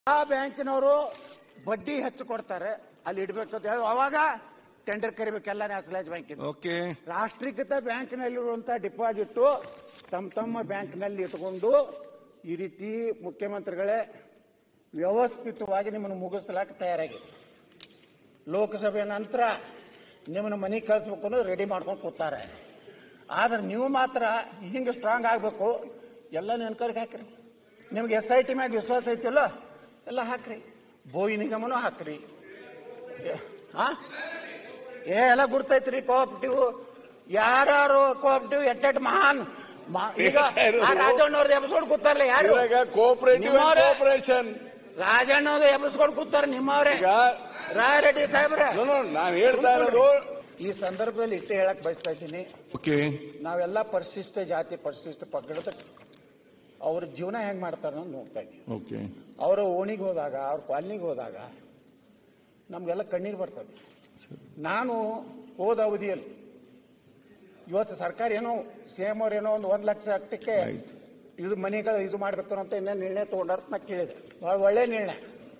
ಆ ಬ್ಯಾಂಕಿನವರು ಬಡ್ಡಿ ಹೆಚ್ಚು ಕೊಡ್ತಾರೆ ಅಲ್ಲಿ ಇಡ್ಬೇಕು ಅಂತ ಹೇಳಿ ಅವಾಗ ಟೆಂಡರ್ ಕರಿಬೇಕೆಲ್ಲ ನ್ಯಾಷನಲೈಸ್ ಬ್ಯಾಂಕಿನ ಓಕೆ ರಾಷ್ಟ್ರೀಕೃತ ಬ್ಯಾಂಕ್ನಲ್ಲಿರುವಂತಹ ಡಿಪಾಸಿಟ್ ತಮ್ಮ ತಮ್ಮ ಬ್ಯಾಂಕ್ನಲ್ಲಿ ಇಟ್ಕೊಂಡು ಈ ರೀತಿ ಮುಖ್ಯಮಂತ್ರಿಗಳೇ ವ್ಯವಸ್ಥಿತವಾಗಿ ನಿಮ್ಮನ್ನು ಮುಗಿಸ್ಲಾಕ ತಯಾರಾಗಿದೆ ಲೋಕಸಭೆ ನಂತರ ನಿಮ್ಮನ್ನು ಮನೆಗೆ ಕಳಿಸ್ಬೇಕು ಅನ್ನೋದು ರೆಡಿ ಮಾಡ್ಕೊಂಡು ಕೂತಾರೆ ಆದ್ರೆ ನೀವು ಮಾತ್ರ ಹಿಂಗೆ ಸ್ಟ್ರಾಂಗ್ ಆಗಬೇಕು ಎಲ್ಲ ನೆನ್ಕರ್ಗೆ ಹಾಕ್ರಿ ನಿಮ್ಗೆ ಎಸ್ ಐ ಟಿ ಮ್ಯಾಗ ವಿಶ್ವಾಸ ಐತಿಲ್ಲ ಎಲ್ಲ ಹಾಕ್ರಿ ಬೋಯಿ ನಿಗಮನೂ ಹಾಕ್ರಿ ಏ- ಹಾ ಏ ಎಲ್ಲ ಗುರ್ತೈತ್ರಿ ಕೋಆಪರೇಟಿವ್ ಯಾರು ಕೋಆಪರೇಟಿವ್ ಎಟ್ಟೆಟ್ ಮಹಾನ್ ಮಾ- ಈಗ ಆ ರಾಜಣ್ಣವ್ರದ್ದು ಎಬ್ಸ್ಕೊಂಡು ಕೂತಾರಲ್ಲ ಯಾರು ಇವಾಗ ಕೋಆಪರೇಟಿವ್ ನಿಮ್ಮವ್ರೇ. ಕೋಆಪರೇಷನ್ ರಾಜಣ್ಣವ್ರದ್ದು ಎಬ್ಸ್ಕೊಂಡು ಕೂತಾರ ನಿಮ್ಮವ್ರೆ ಈಗ ರಾಯರೆಡ್ಡಿ ಸಾಹೇಬ್ರೆ ನಾನು ಹೇಳ್ತಾ ಇರೋದು ಈ ಸಂದರ್ಭದಲ್ಲಿ ಇಷ್ಟೇ ಹೇಳಕ್ ಬಯಸ್ತಾ ಇದ್ದೀನಿ ಓಕೆ ನಾವೆಲ್ಲ ಪರಿಶಿಷ್ಟ ಜಾತಿ ಪರಿಶಿಷ್ಟ ಪಂಗಡದ ಅವ್ರ ಜೀವನ ಹೆಂಗ್ ಮಾಡ್ತಾರ ಅಂತ ನೋಡ್ತಾ ಇದ್ದೀವಿ ಓಕೆ ಅವರ ಓಣಿಗೆ ಹೋದಾಗ ಅವ್ರ ಕಾಲನಿಗೆ ಹೋದಾಗ ನಮ್ಗೆಲ್ಲ ಕಣ್ಣೀರು ಬರ್ತದೆ ನಾನು ಹೋದ ಅವಧಿಯಲ್ಲಿ ಇವತ್ತು ಸರ್ಕಾರ ಏನೋ ಸಿಎಂ ಅವ್ರು ಏನೋ ಒಂದು ಒಂದ್ ಲಕ್ಷ ಅಷ್ಟಕ್ಕೆ Right. ಇದು ಮನೆಗಳು ಇದು ಮಾಡ್ಬೇಕು ಅಂತ ಇನ್ನೇ ನಿರ್ಣಯ ತಗೊಂಡಾರ ನಾ ಕೇಳಿದೆ ಬಹಳ ಒಳ್ಳೆ ನಿರ್ಣಯ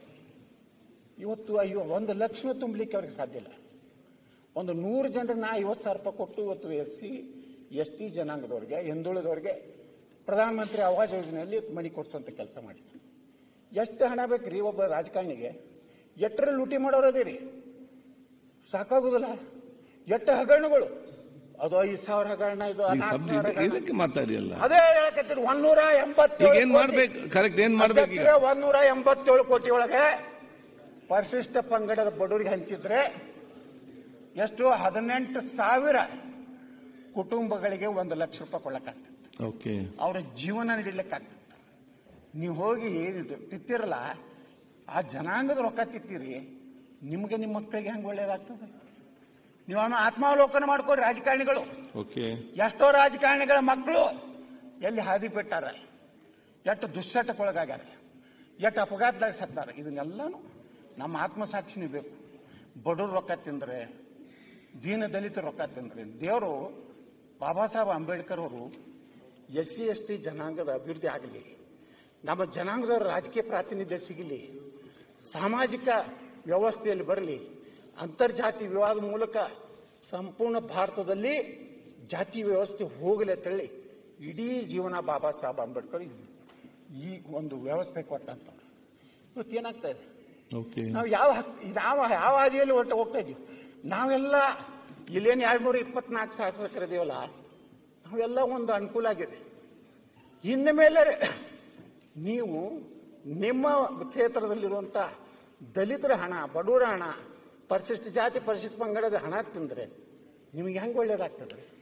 ಇವತ್ತು ಅಯ್ಯೋ ಒಂದು ಲಕ್ಷ ತುಂಬಲಿಕ್ಕೆ ಅವ್ರಿಗೆ ಸಾಧ್ಯ ಇಲ್ಲ ಒಂದು ನೂರು ಜನರಿಗೆ ನಾ ಐವತ್ತು ಸಾವಿರ ರೂಪಾಯಿ ಕೊಟ್ಟು ಇವತ್ತು ಎಸ್ ಸಿ ಎಸ್ ಟಿ ಜನಾಂಗದವ್ರಿಗೆ ಹಿಂದುಳಿದವ್ರಿಗೆ ಪ್ರಧಾನಮಂತ್ರಿ ಆವಾಸ್ ಯೋಜನೆಯಲ್ಲಿ ಮನೆ ಕೊಡಿಸುವಂತ ಕೆಲಸ ಮಾಡಿ ಎಷ್ಟು ಹಣ ಬೇಕ್ರಿ ಒಬ್ಬ ರಾಜಕಾರಣಿಗೆ ಎಟ್ಟರ ಲೂಟಿ ಮಾಡೋರದಿರಿ ಸಾಕಾಗುದಿಲ್ಲ ಎಷ್ಟು ಹಗರಣಗಳು ಅದು ಐದು ಸಾವಿರ ಹಗರಣ ಇದು ಈಗ ನಾಲ್ಕು ಸಬ್ಜೆಕ್ಟ್ ಸಾವಿರ ಹಗರಣ. ಇದಕ್ಕೆ ಮಾತಾಡಿಯಲ್ಲ ಅದೇ ಹೇಳಕತ್ತೀರಿ ಒಂದೂರ ಎಂಬತ್ತೇಳು ಈಗ ಏನ್ ಕೋಟಿ. ಮಾಡ್ಬೇಕು ಕರೆಕ್ಟ್ ಏನ್ ಮಾಡ್ಬೇಕು ಈಗ ಅಧ್ಯಕ್ಷರೇ, ಒಂದೂರ ಎಂಬತ್ತೇಳು ಕೋಟಿ ಒಳಗೆ ಪರಿಶಿಷ್ಟ ಪಂಗಡದ ಬಡವರಿಗೆ ಹಂಚಿದ್ರೆ ಎಷ್ಟು ಹದಿನೆಂಟು ಸಾವಿರ ಕುಟುಂಬಗಳಿಗೆ ಒಂದು ಲಕ್ಷ ರೂಪಾಯಿ ಕೊಡಕ್ಕಾಗ್ತದೆ ಓಕೆ ಅವರ ಜೀವನ ನಡೀಲಿಕ್ಕಾಗ್ತದೆ ನೀವು ಹೋಗಿ ಏನಿದು ತಿತ್ತಿರಲ್ಲ ಆ ಜನಾಂಗದ ರೊಕ್ಕ ತಿತ್ತೀರಿ ನಿಮ್ಗೆ ನಿಮ್ಮ ಮಕ್ಕಳಿಗೆ ಹೆಂಗೆ ಒಳ್ಳೇದಾಗ್ತದೆ ನೀವು ಅವನು ಆತ್ಮಾವಲೋಕನ ಮಾಡ್ಕೊರಿ ರಾಜಕಾರಣಿಗಳು ಓಕೆ ಎಷ್ಟೋ ರಾಜಕಾರಣಿಗಳ ಮಕ್ಕಳು ಎಲ್ಲಿ ಹಾದಿ ಬಿಟ್ಟಾರ ಎಷ್ಟು ದುಶ್ಚಟಕ್ಕೊಳಗಾಗ್ಯಾರ ಎಷ್ಟು ಅಪಘಾತದಾಗ ಸತ್ತಾರ ಇದನ್ನೆಲ್ಲನೂ ನಮ್ಮ ಆತ್ಮಸಾಕ್ಷಿನೂ ಬೇಕು ಬಡವ್ರ ರೊಕ್ಕ ತಿಂದ್ರೆ ದೀನ ದಲಿತ ರೊಕ್ಕ ತಿಂದ್ರೆ ದೇವರು ಬಾಬಾ ಸಾಹೇಬ್ ಅಂಬೇಡ್ಕರ್ ಅವರು ಎಸ್ ಸಿ ಎಸ್ ಟಿ ಜನಾಂಗದ ಅಭಿವೃದ್ಧಿ ಆಗಲಿ ನಮ್ಮ ಜನಾಂಗದವರ ರಾಜಕೀಯ ಪ್ರಾತಿನಿಧ್ಯ ಸಿಗಲಿ ಸಾಮಾಜಿಕ ವ್ಯವಸ್ಥೆಯಲ್ಲಿ ಬರಲಿ ಅಂತರ್ಜಾತಿ ವಿವಾದ ಮೂಲಕ ಸಂಪೂರ್ಣ ಭಾರತದಲ್ಲಿ ಜಾತಿ ವ್ಯವಸ್ಥೆ ಹೋಗಲಿ ಅಂತೇಳಿ ಇಡೀ ಜೀವನ ಬಾಬಾ ಸಾಹೇಬ್ ಅಂಬೇಡ್ಕರ್ ಈ ಒಂದು ವ್ಯವಸ್ಥೆ ಕೊಟ್ಟಂತವ್ರು ಇವತ್ತು ಏನಾಗ್ತಾ ಇದೆ ಓಕೆ ನಾವು ಯಾವ ಹಕ್- ನಾವು ಯಾವ ಹಾದಿಯಲ್ಲಿ ಹೊರಟು ಹೋಗ್ತಾ ಇದ್ದೀವಿ ನಾವೆಲ್ಲ ಇಲ್ಲೇನು ಎರಡ್ನೂರ ಇಪ್ಪತ್ನಾಲ್ಕು ಶಾಸಕರಿದೀವಲ್ಲ ನಾವೆಲ್ಲ ಒಂದು ಅನುಕೂಲ ಆಗಿದೆ ಇನ್ನು ಮೇಲೆ ನೀವು ನಿಮ್ಮ ಕ್ಷೇತ್ರದಲ್ಲಿರುವಂತ ದಲಿತರ ಹಣ ಬಡವರ ಹಣ ಪರಿಶಿಷ್ಟ ಜಾತಿ ಪರಿಶಿಷ್ಟ ಪಂಗಡದ ಹಣ ತಿಂದ್ರೆ ನಿಮಗೆ ಹೆಂಗೆ ಒಳ್ಳೇದಾಗ್ತದೆ